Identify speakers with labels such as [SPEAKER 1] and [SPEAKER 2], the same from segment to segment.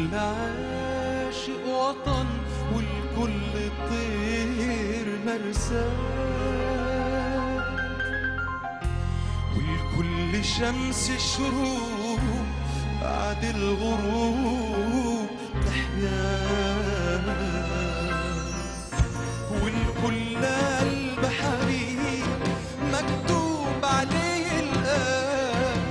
[SPEAKER 1] لكل عاشق وطن ولكل طير مرساه ولكل شمس شروق بعد الغروب تحيا ولكل قلب حبيب مكتوب عليه الآن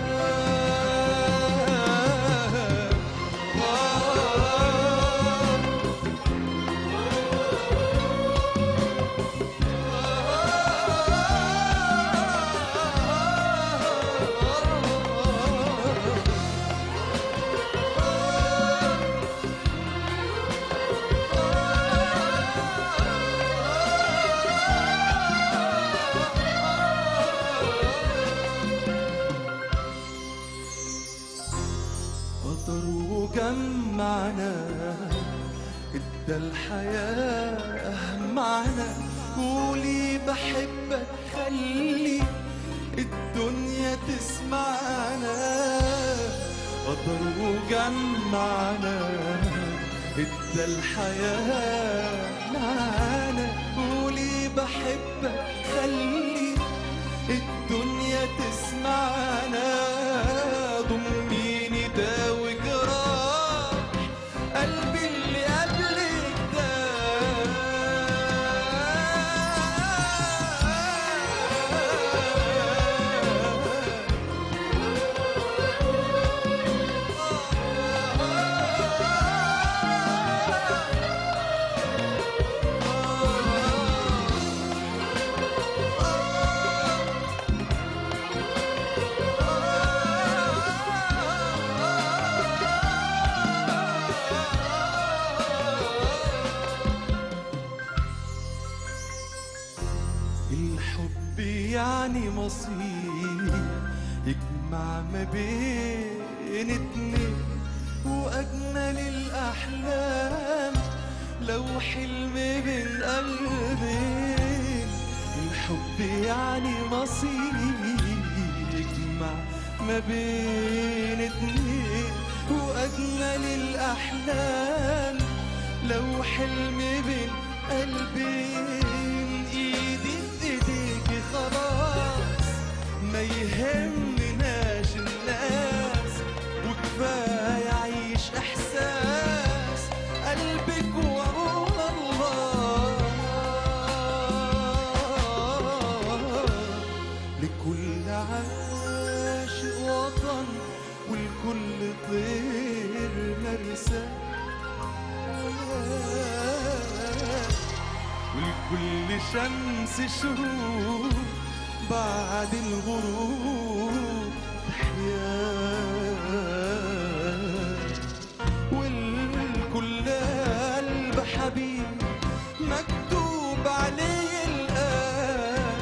[SPEAKER 1] قطر وجمعنا ادى الحياة معنا قولي بحبك خلي الدنيا تسمعنا قطر وجمعنا ادى الحياة معنا قولي بحبك خلي الدنيا تسمعنا ضميني داوي جراح قلبي اللي قبلك ده الحب يعني مصير يجمع ما بين اتنين وأجمل الأحلام لو حلم بين قلبين الحب يعني مصير يجمع ما بين اتنين وأجمل الأحلام لو حلم بين قلبين ايدي في ايديكي خلاص ما يهمناش الناس وكفايه اعيش احساس قلبك واقول الله لكل عاشق وطن ولكل طير مرساه ولكل شمس شروق بعد الغروب تحيا والكل قلب حبيب مكتوب عليه الآن